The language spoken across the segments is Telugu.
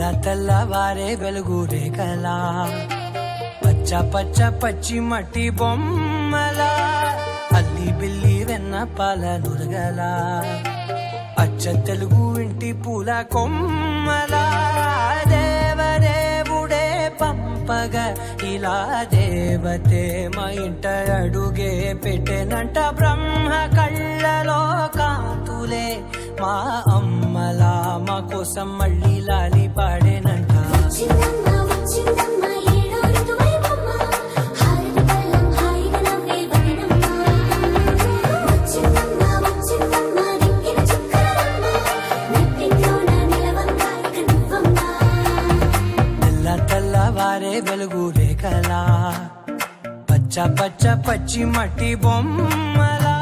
తెల్ల తెల్లవారే వెలుగు రేఖలా పచ్చ పచ్చ పచ్చి మట్టి బొమ్మలా అల్లి బిల్లి వెన్న పాల నురగలా అచ్చ తెలుగు ఇంటి పూల కొమ్మలా దేవదేవుడే పంపగ ఇలా దేవతే మా ఇంట అడుగే పెట్టెనంట బ్రహ్మ కళ్ళలో కాంతులే మా అమ్మలా మా కోసం మళ్ళీ లాలి పాడేనంట వచ్చిందమ్మ వచ్చిందమ్మ ఏడో ఋతువైవమ్మ హారతి పళ్ళం హాయిగా నవ్వే వదనమ్మ వచ్చిందమ్మ వచ్చిందమ్మ దిక్కిన చుక్కలమ్మ నెట్టింట్లోన నిలవంగా ఇక నువ్వమ్మ తెల్ల తెల్లవారే వెలుగు రేఖలా పచ్చ పచ్చ పచ్చి మట్టి బొమ్మలా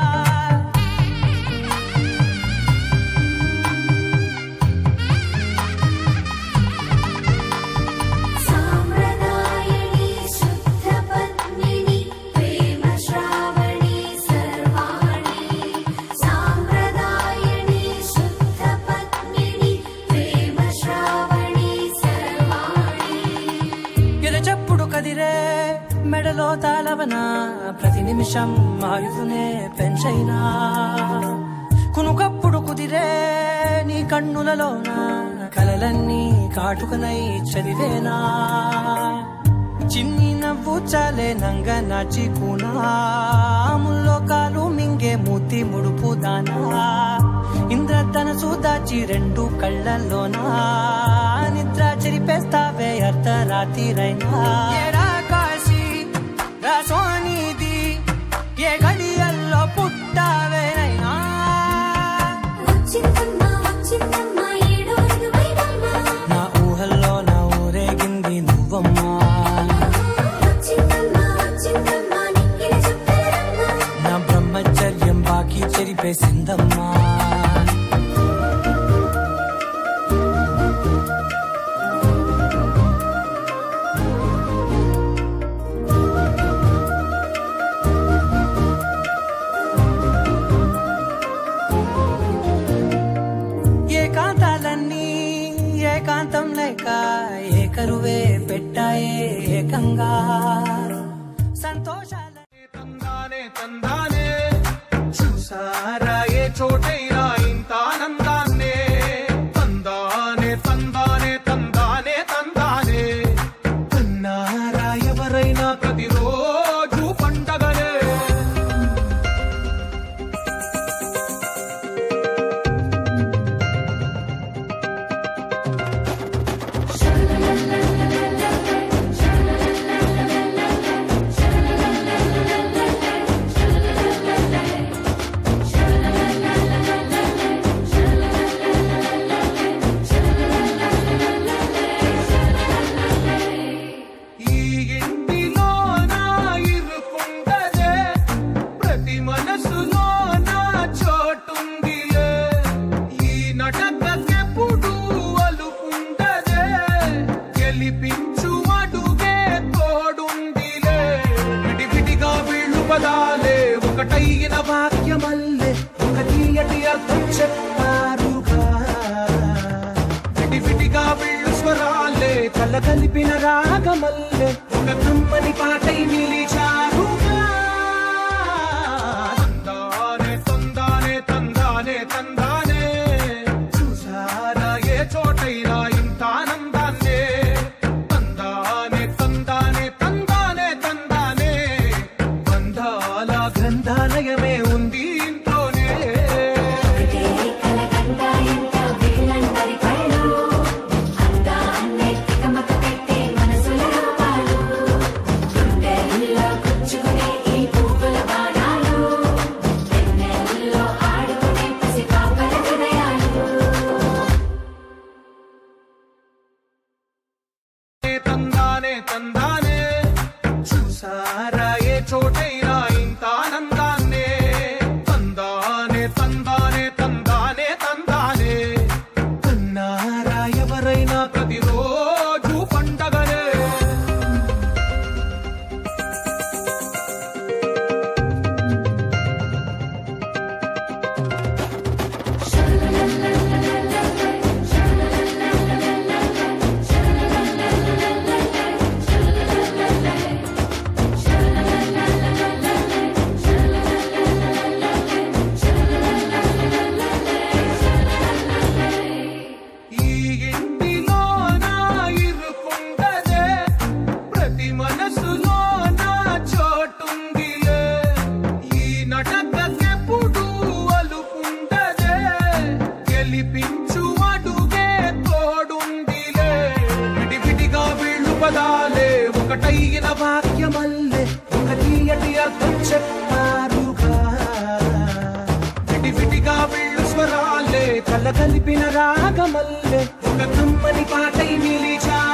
సామ్రదాయని శుద్ధ పద్మిని ప్రేమ శ్రావణి సర్వాణి సామ్రదాయని శుద్ధ పద్మిని ప్రేమ శ్రావణి సర్వాణి ఎద చప్పుడు కదిరే మెడలో తాళవన ప్రతి నిమిషం ఆయుధునే పెంచైనా కునుకప్పుడు కుదిరే నీ కన్నులలోన కలలన్నీ కాటుకనై చదివేనా చిన్ని నవ్వు చాలే నంగ నాచి ముల్లో కాలు మింగే మూతి ముడుపు దానా ఇంద్రధనసు దాచి రెండు కళ్ళల్లోనా నిద్ర చెరిపేస్తావే అర్ధరాత్రిరైనా ఏడా కాశీ రాసోనిది ఏ గడియల్లో పుట్టావేనైనా వచ్చిందమ్మ వచ్చిందమ్మ ఏడో ఋతువైవమ్మ నా ఊహల్లో నా ఊరేగింది నువ్వమ్మా వచ్చిందమ్మ వచ్చిందమ్మ నిక్కిన చుక్కలమ్మ నా బ్రహ్మచర్యం బాకీ చెరిపేసిందమ్మా ఏకాంతాలన్నీ ఏకాంతం లేక ఏకరువే పెట్టాయే ఏకంగా సంతోషాల తందానే తందానే చూసారా ఏ చోటైనా ఇంత ఆనందాన్నే తందానే తందానే తందానే తందానే అన్నారా ఎవరైనా ప్రతిరోజు పండగనే ఈ ఇంటిలో నా ఇరుకుండదే ప్రతి మనసులో నా చోటుందిలే ఈ నటకెప్పుడు అలుకుండదే గెలిపించు అడుగే తోడుందిలే విడివిడిగా వీళ్ళు పదాలే ఒకటైన వాక్యమల్లే ఒక తీయటి అర్థం చెప్పారుగా విడివిడిగా వీళ్ళు స్వరాలే కల కలిపిన రాగమల్లే ఒక కమ్మని పాటై నిలిచారుగా తందానే తందానే తందానే తందానే చూసారా ఏ చోటైనా ఇంత ఆనందాన్నే తందానే తందానే తందానే తందానే బంధాల గ్రంథాలయమే ఉంది ఇంట్లోనే ఒకటే కలకండ ఎంత వీళ్ళందరి కళ్ళు అందాన్నే తికమక పెట్టే మనసుల రూపాలు గుండెల్లో కల కలిపిన రాగమల్లె ఒక కమ్మని పాటై నిలిచా